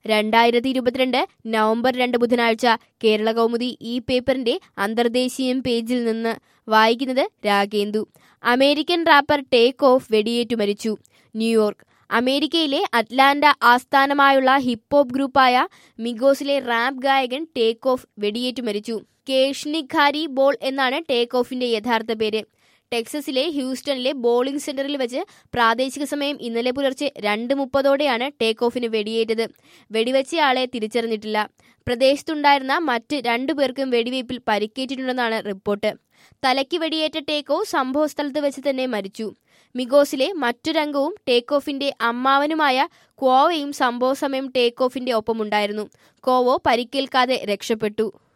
രണ്ടായിരത്തി ഇരുപത്തിരണ്ട് നവംബർ രണ്ട് ബുധനാഴ്ച കേരള കൗമുദി ഈ പേപ്പറിന്റെ അന്തർദേശീയം പേജിൽ നിന്ന് വായിക്കുന്നത് Ragendu American rapper Takeoff വെടിയേറ്റു മരിച്ചു ന്യൂയോർക്ക് അമേരിക്കയിലെ അറ്റ്ലാന്റ ആസ്ഥാനമായുള്ള ഹിപ്പ് ഹോപ്പ് ഗ്രൂപ്പായ മിഗോസിലെ റാപ്പ് ഗായകൻ ടേക്ക് ഓഫ് വെടിയേറ്റു മരിച്ചു കേഷ്നിഖാരി ബോൾ എന്നാണ് ടേക്ക് ഓഫിന്റെ യഥാർത്ഥ പേര് ടെക്സസിലെ ഹ്യൂസ്റ്റണിലെ ബോളിംഗ് സെന്ററിൽ വെച്ച് പ്രാദേശിക സമയം ഇന്നലെ പുലർച്ചെ രണ്ട് മുപ്പതോടെയാണ് ടേക്ക് ഓഫിന് വെടിയേറ്റത് വെടിവെച്ചയാളെ തിരിച്ചറിഞ്ഞിട്ടില്ല പ്രദേശത്തുണ്ടായിരുന്ന മറ്റ് രണ്ടു പേർക്കും വെടിവയ്പിൽ പരിക്കേറ്റിട്ടുണ്ടെന്നാണ് റിപ്പോർട്ട് തലയ്ക്ക് വെടിയേറ്റ ടേക്ക് ഓഫ് സംഭവ സ്ഥലത്ത് വെച്ച് തന്നെ മരിച്ചു മിഗോസിലെ മറ്റൊരംഗവും ടേക്ക് ഓഫിന്റെ അമ്മാവനുമായ ക്വാവയും സംഭവ സമയം ടേക്ക് ഓഫിന്റെ ഒപ്പമുണ്ടായിരുന്നു കോവോ പരിക്കേൽക്കാതെ രക്ഷപ്പെട്ടു